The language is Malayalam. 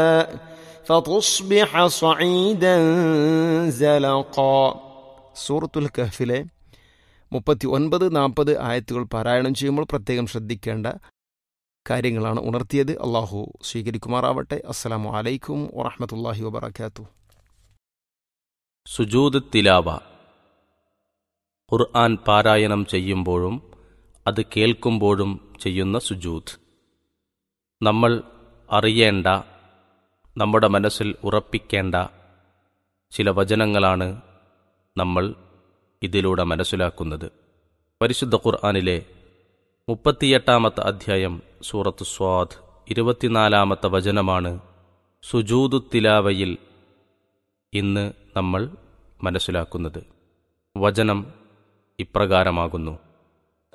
فتصبح صعيدا زلقا സൂറത്തുൽ കഹ്ഫിലെ മുപ്പത്തി ഒൻപത് നാൽപ്പത് ആയത്തുകൾ പാരായണം ചെയ്യുമ്പോൾ പ്രത്യേകം ശ്രദ്ധിക്കേണ്ട കാര്യങ്ങളാണ് ഉണർത്തിയത് അള്ളാഹു സ്വീകരിക്കുമാറാവട്ടെ അസ്സലാമു അലൈക്കും വറഹമത്തല്ലാഹി വബർക്കാത്തു സുജൂദ് തിലാവ ഖുർആൻ പാരായണം ചെയ്യുമ്പോഴും അത് കേൾക്കുമ്പോഴും ചെയ്യുന്ന സുജൂദ് നമ്മൾ അറിയേണ്ട നമ്മുടെ മനസ്സിൽ ഉറപ്പിക്കേണ്ട ചില വചനങ്ങളാണ് നമ്മൾ ഇതിലൂടെ മനസ്സിലാക്കുന്നത് പരിശുദ്ധ ഖുർആനിലെ മുപ്പത്തിയെട്ടാമത്തെ അധ്യായം സൂറത്ത് സ്വാദ് ഇരുപത്തിനാലാമത്തെ വചനമാണ് സുജൂദു തിലാവയിൽ ഇന്ന് നമ്മൾ മനസ്സിലാക്കുന്നത് വചനം ഇപ്രകാരമാകുന്നു